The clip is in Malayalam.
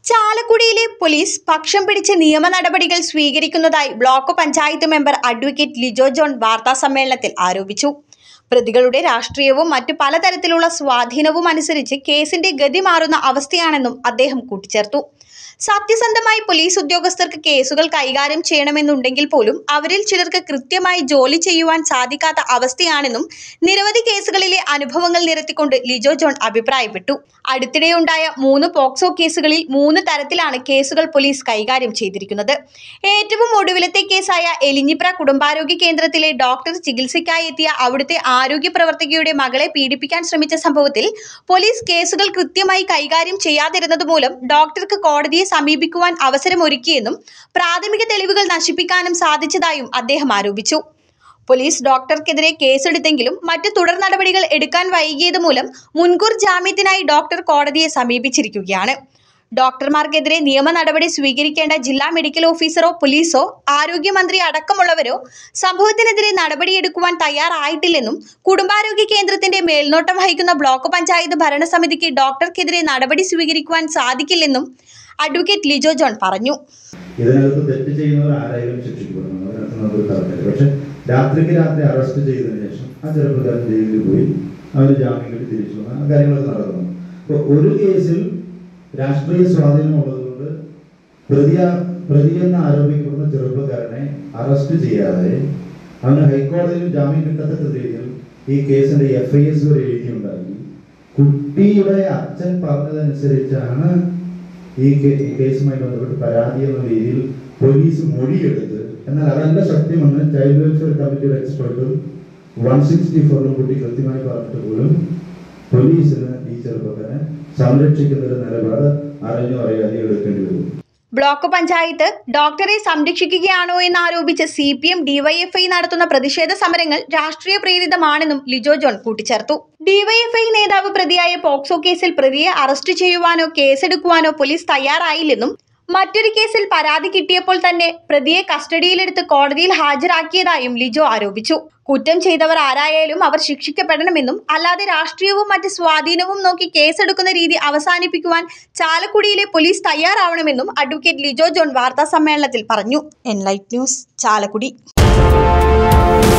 ചാലക്കുടിയിലെ പോലീസ് പക്ഷം പിടിച്ച് നിയമ നടപടികൾ സ്വീകരിക്കുന്നതായി block panchayat member advocate Lijo John വാർത്താസമ്മേളനത്തിൽ ആരോപിച്ചു പ്രതികളുടെ രാഷ്ട്രീയവും മറ്റു പലതരത്തിലുള്ള സ്വാധീനവും അനുസരിച്ച് കേസിന്റെ ഗതി മാറുന്ന അവസ്ഥയാണെന്നും അദ്ദേഹം കൂട്ടിച്ചേർത്തു സത്യസന്ധമായി പോലീസ് ഉദ്യോഗസ്ഥർക്ക് കേസുകൾ കൈകാര്യം ചെയ്യണമെന്നുണ്ടെങ്കിൽ പോലും അവരിൽ ചിലർക്ക് കൃത്യമായി ജോലി ചെയ്യുവാൻ സാധിക്കാത്ത അവസ്ഥയാണെന്നും നിരവധി കേസുകളിലെ അനുഭവങ്ങൾ നിരത്തിക്കൊണ്ട് ലിജോ ജോൺ അഭിപ്രായപ്പെട്ടു അടുത്തിടെയുണ്ടായ മൂന്ന് പോക്സോ കേസുകളിൽ മൂന്ന് തരത്തിലാണ് കേസുകൾ പോലീസ് കൈകാര്യം ചെയ്തിരിക്കുന്നത് ഏറ്റവും ഒടുവിലത്തെ കേസായ എലിഞ്ഞിപ്ര കുടുംബാരോഗ്യ കേന്ദ്രത്തിലെ ഡോക്ടർ ചികിത്സയ്ക്കായി എത്തിയ അവിടുത്തെ ആരോഗ്യ പ്രവർത്തകയുടെ മകളെ പീഡിപ്പിക്കാൻ ശ്രമിച്ച സംഭവത്തിൽ പോലീസ് കേസുകൾ കൃത്യമായി കൈകാര്യം ചെയ്യാതിരുന്നത് മൂലം ഡോക്ടർക്ക് കോടതിയെ സമീപിക്കുവാൻ അവസരമൊരുക്കിയെന്നും പ്രാഥമിക തെളിവുകൾ നശിപ്പിക്കാനും സാധിച്ചതായും അദ്ദേഹം ആരോപിച്ചു പോലീസ് ഡോക്ടർക്കെതിരെ കേസെടുത്തെങ്കിലും മറ്റ് തുടർ നടപടികൾ എടുക്കാൻ വൈകിയത് മൂലം മുൻകൂർ ജാമ്യത്തിനായി ഡോക്ടർ കോടതിയെ സമീപിച്ചിരിക്കുകയാണ് ഡോക്ടർമാർക്കെതിരെ നിയമ നടപടി സ്വീകരിക്കേണ്ട ജില്ലാ മെഡിക്കൽ ഓഫീസറോ പോലീസോ ആരോഗ്യമന്ത്രി അടക്കമുള്ളവരോ സംഭവത്തിനെതിരെ നടപടിയെടുക്കുവാൻ തയ്യാറായിട്ടില്ലെന്നും കുടുംബാരോഗ്യ കേന്ദ്രത്തിന്റെ മേൽനോട്ടം വഹിക്കുന്ന ബ്ലോക്ക് പഞ്ചായത്ത് ഭരണസമിതിക്ക് ഡോക്ടർക്കെതിരെ നടപടി സ്വീകരിക്കുവാൻ സാധിക്കില്ലെന്നും അഡ്വക്കേറ്റ് ലിജോ ജോൺ പറഞ്ഞു ഇതിനകത്ത് തെറ്റ് ചെയ്യുന്നവർ ആരായാലും ശിക്ഷിക്കപ്പെടണം അതിനകത്ത് നമുക്കൊരു തർക്കമില്ല പക്ഷെ രാത്രിക്ക് രാത്രി അറസ്റ്റ് ചെയ്തതിനു ശേഷം ആ ചെറുപ്പക്കാരൻ ജയിലിൽ പോയി അവർ ജാമ്യം കിട്ടി തിരിച്ചു വന്നു ആ കാര്യങ്ങളൊക്കെ നടക്കുന്നു അപ്പോൾ ഒരു കേസിൽ രാഷ്ട്രീയ സ്വാധീനം ഉള്ളതുകൊണ്ട് പ്രതിയാ പ്രതിയെന്ന് ആരോപിക്കപ്പെടുന്ന ചെറുപ്പക്കാരനെ അറസ്റ്റ് ചെയ്യാതെ അവന് ഹൈക്കോടതിയിൽ ജാമ്യം കിട്ടത്തക്ക രീതിയിൽ ഈ കേസിന്റെ എഫ് ഐ എസ് വരെ എഴുതിയുണ്ടാക്കി കുട്ടിയുടെ അച്ഛൻ പറഞ്ഞതനുസരിച്ചാണ് ഈ കേ- ഈ കേസുമായി ബന്ധപ്പെട്ട് പരാതി എന്ന രീതിയിൽ പോലീസ് മൊഴിയെടുത്ത് എന്നാൽ അതല്ല സത്യമെന്ന് ചൈൽഡ് വെൽഫെയർ കമ്മിറ്റിയുടെ എക്സ്പെർട്ടും വൺ സിക്സ്റ്റി ഫോറിലും കുട്ടി കൃത്യമായി പറഞ്ഞിട്ട് പോലും പോലീസിന് ഈ ചെറുപ്പക്കാരെ സംരക്ഷിക്കുന്ന ഒരു നിലപാട് അറിഞ്ഞോ അറിയാതെ എടുക്കേണ്ടി വരും ബ്ലോക്ക് പഞ്ചായത്ത് ഡോക്ടറെ സംരക്ഷിക്കുകയാണോ എന്ന് ആരോപിച്ച് സി പി എം ഡിവൈഎഫ്ഐ നടത്തുന്ന പ്രതിഷേധ സമരങ്ങൾ രാഷ്ട്രീയ പ്രേരിതമാണെന്നും ലിജോ ജോൺ കൂട്ടിച്ചേർത്തു ഡിവൈഎഫ്ഐ നേതാവ് പ്രതിയായ പോക്സോ കേസിൽ പ്രതിയെ അറസ്റ്റ് ചെയ്യുവാനോ കേസെടുക്കുവാനോ പോലീസ് തയ്യാറായില്ലെന്നും മറ്റൊരു കേസിൽ പരാതി കിട്ടിയപ്പോൾ തന്നെ പ്രതിയെ കസ്റ്റഡിയിലെടുത്ത് കോടതിയിൽ ഹാജരാക്കിയതായും ലിജോ ആരോപിച്ചു കുറ്റം ചെയ്തവർ ആരായാലും അവർ ശിക്ഷിക്കപ്പെടണമെന്നും അല്ലാതെ രാഷ്ട്രീയവും മറ്റ് സ്വാധീനവും നോക്കി കേസെടുക്കുന്ന രീതി അവസാനിപ്പിക്കുവാൻ ചാലക്കുടിയിലെ പോലീസ് തയ്യാറാവണമെന്നും അഡ്വക്കേറ്റ് ലിജോ ജോൺ വാർത്താ സമ്മേളനത്തിൽ പറഞ്ഞു എൻലൈറ്റ് ന്യൂസ് ചാലക്കുടി